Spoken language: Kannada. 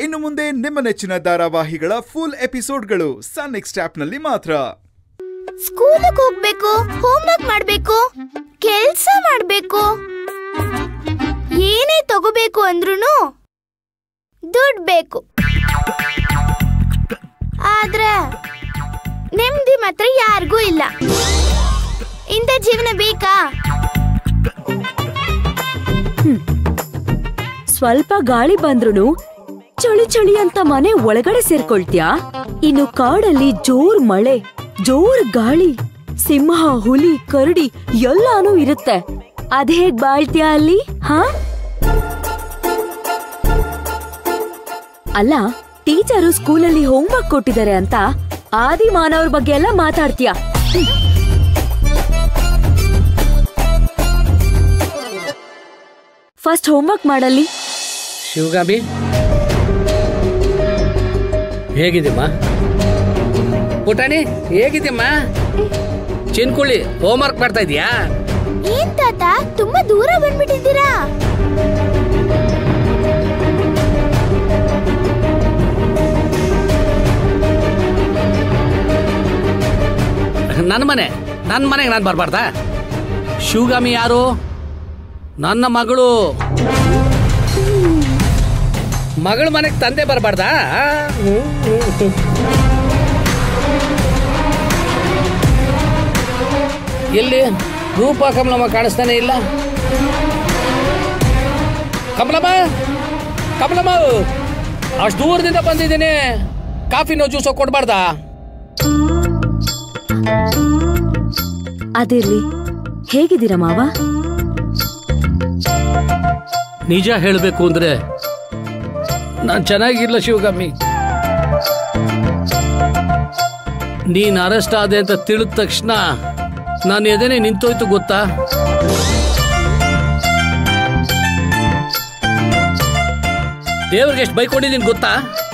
ಇನ್ನು ಮುಂದೆ ನಿಮ್ಮ ನೆಚ್ಚಿನ ಧಾರಾವಾಹಿಗಳ ಫುಲ್ ಎಪಿಸೋಡ್ಗಳು ಸನ್ ನೆಕ್ಸ್ಟ್ ಆಪ್ನಲ್ಲಿ ಮಾತ್ರ ಸ್ಕೂಲಿಗೆ ಹೋಗ್ಬೇಕು ಹೋಮ್ವರ್ಕ್ ಮಾಡ್ಬೇಕು ಕೆಲ್ಸ ಮಾಡ್ಬೇಕು ಏನೇ ತಗೋಬೇಕು ಅಂದ್ರೂ ದುಡ್ಡು ಬೇಕು ಆದ್ರೆ ನೆಮ್ಮದಿ ಮಾತ್ರ ಯಾರಿಗೂ ಇಲ್ಲ ಇಂಥ ಜೀವನ ಬೇಕಾ ಸ್ವಲ್ಪ ಗಾಳಿ ಬಂದ್ರುನು ಚಳಿ ಚಳಿ ಅಂತ ಮನೆ ಒಳಗಡೆ ಸೇರ್ಕೊಳ್ತ್ಯಾ ಇನ್ನು ಕಾಡಲ್ಲಿ ಜೋರ್ ಮಳೆ ಜೋರ್ ಗಾಳಿ ಸಿಂಹ ಹುಲಿ ಕರಡಿ ಎಲ್ಲಾನು ಇರುತ್ತೆ ಅದೇಗ್ ಬಾಳ್ತ್ಯಾ ಅಲ್ಲಿ ಹಾ ಅಲ್ಲ ಟೀಚರು ಸ್ಕೂಲಲ್ಲಿ ಹೋಮ್ವರ್ಕ್ ಕೊಟ್ಟಿದ್ದಾರೆ ಅಂತ ಆದಿ ಮಾನವ್ರ ಬಗ್ಗೆ ಎಲ್ಲ ಮಾತಾಡ್ತೀಯಾ ಫಸ್ಟ್ ಹೋಮ್ವರ್ಕ್ ಮಾಡಲ್ಲಿ ಶಿವಗಾಮಿ ಹೇಗಿದ್ದೀಮ್ಮ ಪುಟಾಣಿ ಹೇಗಿದ್ದೀಮ್ಮ ಚಿನ್ಕುಳಿ ಹೋಮ್ವರ್ಕ್ ಮಾಡ್ತಾ ಇದೀಯಾ ಏನ್ ತಾತ ತುಂಬಾ ದೂರ ಬಂದ್ಬಿಟ್ಟಿದ್ದೀರಾ ನನ್ನ ಮನೆ ನನ್ನ ಮನೆಗೆ ನಾನು ಬರಬಾರ್ದಾ ಶಿವಗಾಮಿ ಯಾರು ನನ್ನ ಮಗಳು ಮಗಳ ಮನೆಗೆ ತಂದೆ ಬರಬಾರ್ದಾ ಎಲ್ಲಿ ರೂಪ ಕಮಲಮ್ಮ ಕಾಣಿಸ್ತಾನೆ ಇಲ್ಲ ಕಮಲಮ್ಮ ಕಮಲಮ್ಮ ಅಷ್ಟು ದೂರದಿಂದ ಬಂದಿದ್ದೀನಿ ಕಾಫಿನೋ ಜ್ಯೂಸೋ ಕೊಡ್ಬಾರ್ದಾ ಅದಿರ್ಲಿ ಹೇಗಿದ್ದೀರಾ ಮಾವ ನಿಜ ಹೇಳಬೇಕು ಅಂದ್ರೆ ನಾನು ಚೆನ್ನಾಗಿಲ್ಲ ಶಿವಗಾಮಿ ನೀನ್ ಅರೆಸ್ಟ್ ಆದೆ ಅಂತ ತಿಳಿದ ತಕ್ಷಣ ನಾನು ಎದೆನೆ ನಿಂತೋಯ್ತು ಗೊತ್ತಾ ದೇವ್ರಿಗೆ ಎಷ್ಟು ಬೈಕೊಂಡಿದ್ದೀನಿ ಗೊತ್ತಾ